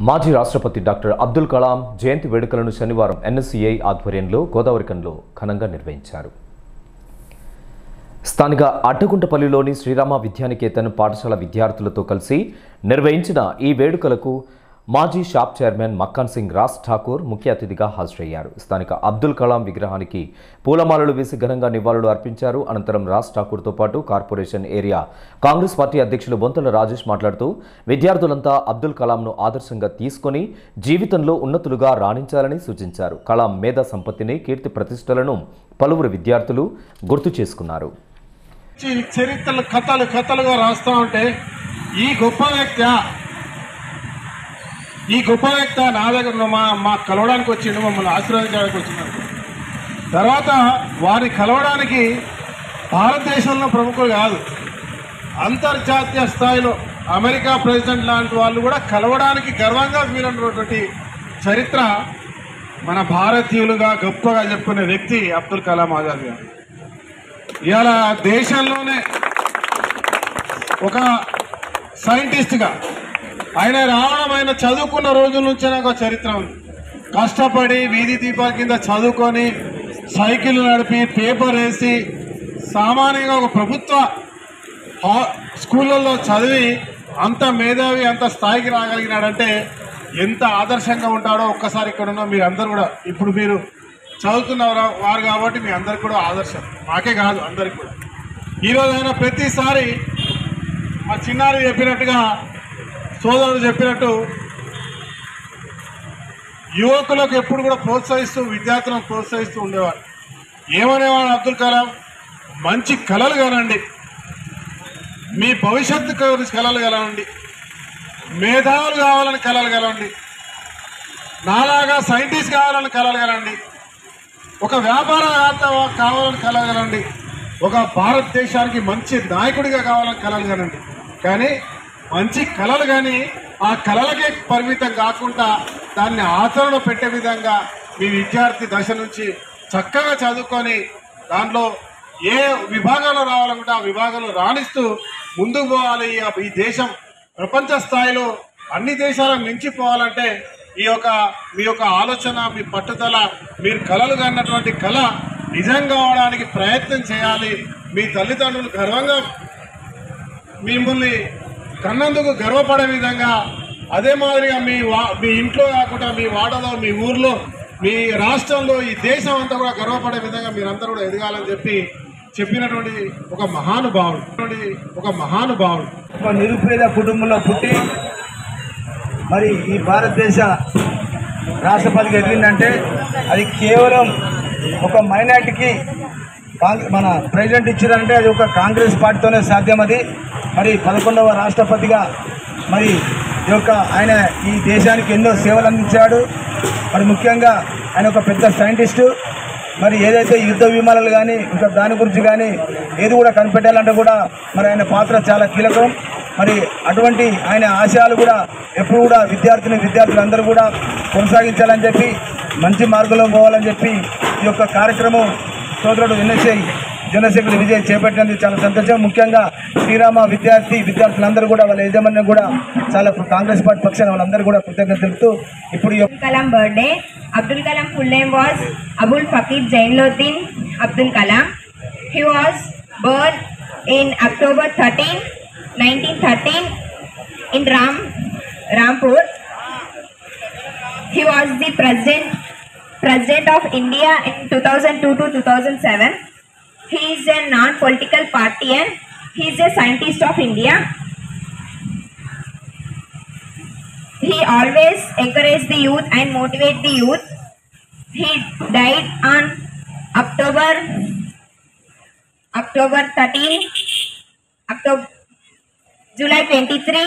మాజీ రాష్ట్రపతి డాక్టర్ అబ్దుల్ కలాం జయంతి వేడుకలను శనివారం ఎన్ఎస్సీఐ ఆధ్వర్యంలో గోదావరికంలో ఘనంగా నిర్వహించారు స్థానిక అడ్డగుంటపల్లిలోని శ్రీరామ విద్యానికేతన్ పాఠశాల విద్యార్థులతో కలిసి నిర్వహించిన ఈ వేడుకలకు మాజీ షాప్ చైర్మన్ మక్కాన్ సింగ్ రాజ్ ఠాకూర్ ముఖ్య అతిథిగా హాజరయ్యారు స్థానిక అబ్దుల్ కలాం విగ్రహానికి పూలమాలలు వేసి ఘనంగా నివాళులు అర్పించారు అనంతరం రాజ్ ఠాకూర్తో పాటు కార్పొరేషన్ ఏరియా కాంగ్రెస్ పార్టీ అధ్యక్షులు బొంతల రాజేష్ మాట్లాడుతూ విద్యార్థులంతా అబ్దుల్ కలాంను ఆదర్శంగా తీసుకొని జీవితంలో ఉన్నతులుగా రాణించాలని సూచించారు కలాం మేధా సంపత్తిని కీర్తి ప్రతిష్టలను పలువురు విద్యార్థులు గుర్తు చేసుకున్నారు ఈ చరిత్రలు కథలు కథలుగా రాస్తా ఉంటే ఈ గొప్ప వ్యక్తి ఈ గొప్ప వ్యక్తి నా దగ్గర మా మా కలవడానికి వచ్చిండు మమ్మల్ని ఆశీర్వదించడానికి వచ్చినాడు తర్వాత వారిని కలవడానికి భారతదేశంలో ప్రముఖులు కాదు అంతర్జాతీయ స్థాయిలో అమెరికా ప్రెసిడెంట్ లాంటి వాళ్ళు కూడా కలవడానికి గర్వంగా వీలున్నటువంటి చరిత్ర మన భారతీయులుగా గొప్పగా చెప్పుకునే వ్యక్తి అబ్దుల్ కలాం ఆజాద్ గారు ఇవాళ దేశంలోనే ఒక సైంటిస్ట్గా ఆయన రావడం ఆయన చదువుకున్న రోజుల నుంచే నాకు ఒక చరిత్ర ఉంది కష్టపడి వీధి దీపాల కింద చదువుకొని సైకిల్ నడిపి పేపర్ వేసి సామాన్యంగా ఒక ప్రభుత్వ హా- స్కూళ్ళల్లో చదివి అంత మేధావి అంత స్థాయికి రాగలిగినాడంటే ఎంత ఆదర్శంగా ఉంటాడో ఒక్కసారి ఇక్కడ ఉన్న మీరు అందరు కూడా ఇప్పుడు మీరు చదువుతున్న వారు- వారు కాబట్టి మీ అందరికి కూడా ఆదర్శం మాకే కాదు అందరికి కూడా ఈరోజు అయినా ప్రతిసారి మా చిన్నారి చెప్పినట్టుగా సోదరుడు చెప్పినట్టు యువకులకు ఎప్పుడు కూడా ప్రోత్సహిస్తూ విద్యార్థులను ప్రోత్సహిస్తూ ఉండేవాడు ఏమనేవాడు అబ్దుల్ కలాం మంచి కళలు కనండి మీ భవిష్యత్తు గురించి కళలు కలవండి మేధావులు కావాలని కళలు కలవండి నాలాగా సైంటిస్ట్ కావాలని కళలు కలండి ఒక వ్యాపారవేత్త కావాలని కళలు కలండి ఒక భారతదేశానికి మంచి నాయకుడిగా కావాలని కళలు కనండి కానీ మంచి కళలు కానీ ఆ కళలకే పరిమితం కాకుండా దాన్ని ఆచరణ పెట్టే విధంగా మీ విద్యార్థి దశ నుంచి చక్కగా చదువుకొని దాంట్లో ఏ విభాగంలో రావాలనుకుంటే ఆ విభాగంలో రాణిస్తూ ముందుకు పోవాలి ఈ- ఈ దేశం ప్రపంచ స్థాయిలో అన్ని దేశాలను మించిపోవాలంటే ఈ యొక్క మీ యొక్క ఆలోచన మీ పట్టుదల మీరు కలలు కన్నటువంటి కళ నిజం కావడానికి ప్రయత్నం చేయాలి మీ తల్లిదండ్రులు గర్వంగా మిమ్మల్ని కన్నందుకు గర్వపడే విధంగా అదే మాదిరిగా మీ వా మీ ఇంట్లో కాకుండా మీ వాడలో మీ ఊర్లో మీ రాష్ట్రంలో ఈ దేశం అంతా కూడా గర్వపడే విధంగా మీరందరూ కూడా ఎదగాలని చెప్పి చెప్పినటువంటి ఒక మహానుభావుడు ఒక మహానుభావుడు ఒక నిరుపేద కుటుంబంలో పుట్టి మరి ఈ భారతదేశ రాష్ట్రపతికి ఎదిగిందంటే అది కేవలం ఒక మైనార్టీకి కాంగ్- మన ప్రెసిడెంట్ ఇచ్చారంటే అది ఒక కాంగ్రెస్ పార్టీతోనే సాధ్యం అది మరి పదకొండవ రాష్ట్రపతిగా మరి ఈ యొక్క ఆయన ఈ దేశానికి ఎన్నో సేవలు అందించాడు మరి ముఖ్యంగా ఆయన ఒక పెద్ద సైంటిస్టు మరి ఏదైతే యుద్ధ విమానాలు కానీ ఇంకా దాని గురించి కానీ ఏది కూడా కనిపెట్టాలంటే కూడా మరి ఆయన పాత్ర చాలా కీలకం మరి అటువంటి ఆయన ఆశయాలు కూడా ఎప్పుడు కూడా విద్యార్థిని విద్యార్థులందరూ కూడా కొనసాగించాలని చెప్పి మంచి మార్గంలో పోవాలని చెప్పి ఈ యొక్క కార్యక్రమం సోదరుడు ఎన్ఎస్ఐ జనసేకుడు విజయ్ చేపట్టినందుకు చాలా సంతోషం ముఖ్యంగా శ్రీరామ విద్యార్థి విద్యార్థులందరూ కూడా వాళ్ళ యజమాన్యం కూడా చాలా కాంగ్రెస్ పార్టీ పక్షాన వాళ్ళందరూ కూడా కృతజ్ఞత తెలుపుతూ ఇప్పుడు ఈ యొక్క Abdul Kalam birthday. Abdul Kalam full name was Abul Fakir Jainuddin Abdul Kalam. He was born in October 13, 1913 in Ram, Rampur. He was the president president of India in 2002 to 2007. He is a non-political party and he is a scientist of India. He always encouraged the youth and motivate the youth. He died on October October 13, October July 23,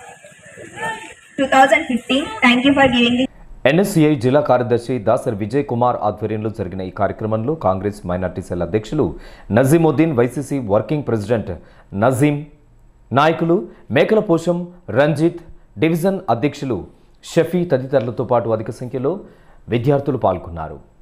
2015. Thank you for giving this. NSCI జిల్లా కార్యదర్శి దాసర్ విజయ్ కుమార్ ఆధ్వర్యంలో జరిగిన ఈ కార్యక్రమంలో Congress minority cell అధ్యక్షులు Najeemuddin YCC working president Najeem నాయకులు Mekala పోషం Ranjith division అధ్యక్షులు షఫీ తదితరులతో పాటు అధిక సంఖ్యలో విద్యార్థులు పాల్గొన్నారు